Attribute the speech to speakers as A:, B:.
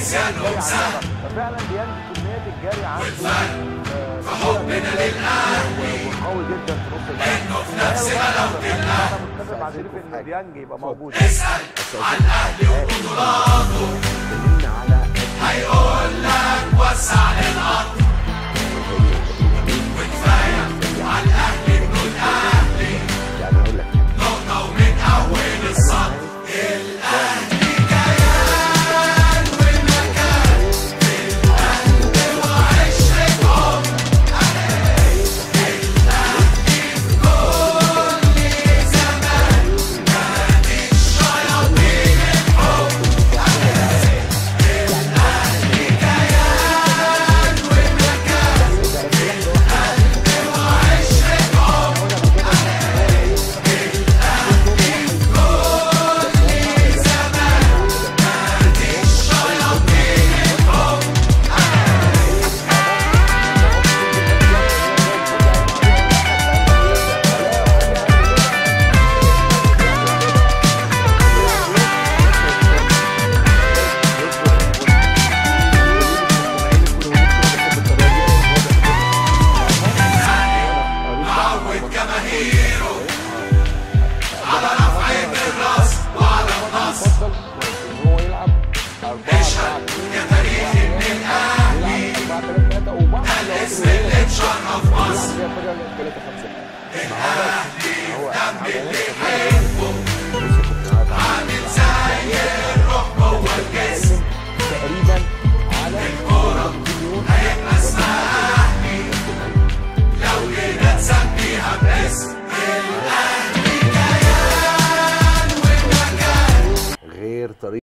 A: نسيانهم سهل
B: ففعلا بينزل كميات الجري عنده
A: والفرق
B: آه،
A: في حبنا للأهلي
B: وقوي جدا في نص الملعب
A: إنه في نفس غلاوة الأهلي
B: انا متفق مع شريف ان ديانج يبقى موجود
A: اسأل عن الأهلي وبطولاته هيقول لك وسع للأرض وكفاية على الأهلي إنه الأهلي نقطة ومن أول السطر الأهلي كيان ومكان في القلب وعشرة عمر الأهلي في كل زمان نادي الشياطين الحب الأهلي كيان ومكان في القلب وعشرة عمر الأهلي في كل زمان نادي الشياطين الحب عود جماهيره على رفع بالراس وعلى النصر اشهد يا تاريخ ان الاهلي ده الاسم اللي مشرف مصر الاهلي دم اللي يحبه عامل زي الروح جوه الجسم
B: تقريبا على
A: الكورة هيبقى اسمها اهلي لو جينا نسميها باسم الاهلي كيان ومكان
C: غير طريقه